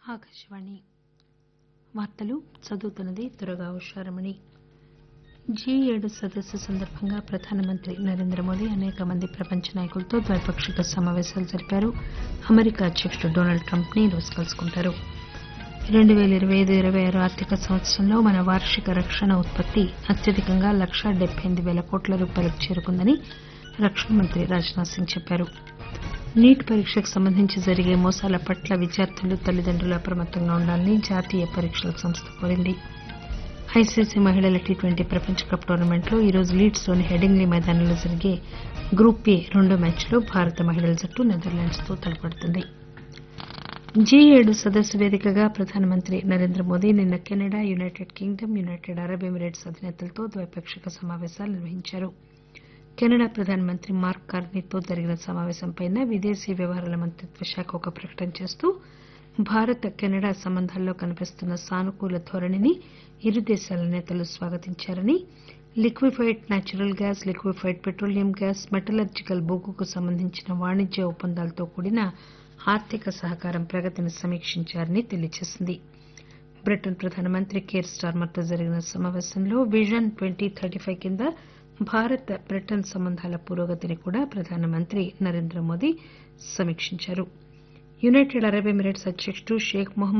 ఆకాశవాణి వార్తలు చదువుతున్నది దుర్గా ఉషారమణి జీ ఏడు సదస్సు సందర్భంగా ప్రధానమంత్రి నరేంద్ర మోదీ అనేక మంది ప్రపంచ నాయకులతో ద్వైపాక్షిక సమావేశాలు జరిపారు అమెరికా అధ్యకుడు డొనాల్డ్ ట్రంప్ ని ఈరోజు కలుసుకుంటారు రెండు పేల ఇరవై ఐదు ఇరవై ఆరు ఆర్థిక సంవత్సరంలో మన వార్షిక రక్షణ ఉత్పత్తి అత్యధికంగా లక్షా డెబ్బై ఎనిమిది పేల కోట్ల రూపాయలకు చేరుకుందని రక్షణ మంత్రి రాజ్నాథ్ సింగ్ చెప్పారు నీట్ పరీక్షకు సంబంధించి జరిగే మోసాల పట్ల విద్యార్థులు తల్లిదండ్రులు అప్రమత్తంగా ఉండాలని జాతీయ పరీక్షల సంస్థ కోరింది ఐసీసీ మహిళల టీ ట్వంటీ ప్రపంచ కప్ టోర్నమెంట్లో ఈరోజు లీడ్స్ లోని హెడింగ్లీ మైదానంలో జరిగే గ్రూప్ ఏ రెండో మ్యాచ్లో భారత మహిళల జట్టు నెదర్లాండ్స్ తో తలపడుతుంది జీ ఏడు సదస్సు వేదికగా ప్రధానమంత్రి నరేంద్ర మోదీ నిన్న Canada United Kingdom United Arab Emirates అధినేతలతో ద్వైపాక్షిక సమావేశాలు నిర్వహించారు కెనడా ప్రధానమంత్రి మార్క్ కార్నీతో జరిగిన సమావేశంపై విదేశీ వ్యవహారాల మంత్రిత్వ శాఖ ఒక ప్రకటన చేస్తూ భారత్ కెనడా సంబంధాల్లో కనిపిస్తున్న సానుకూల ధోరణిని ఇరు దేశాల నేతలు స్వాగతించారని liquefied natural gas liquefied petroleum gas metallurgical బొగ్గుకు సంబంధించిన వాణిజ్య ఒప్పందాలతో కూడిన ఆర్థిక సహకారం ప్రగతిని సమీక్షించారని తెలియజేసింది బ్రిటన్ ప్రధానమంత్రి కేర్ స్టార్మర్ తో జరిగిన సమావేశంలో విజన్ ట్వంటీ థర్టీ ఫైవ్ కింద భారత్ బ్రిటన్ సంబంధాల పురోగతిని కూడా ప్రధానమంత్రి నరేంద్ర మోదీ సమీక్షించారు యునైటెడ్ అరబ్ ఎమిరేట్స్ అధ్యకుడు షేక్ మొహమ్మద్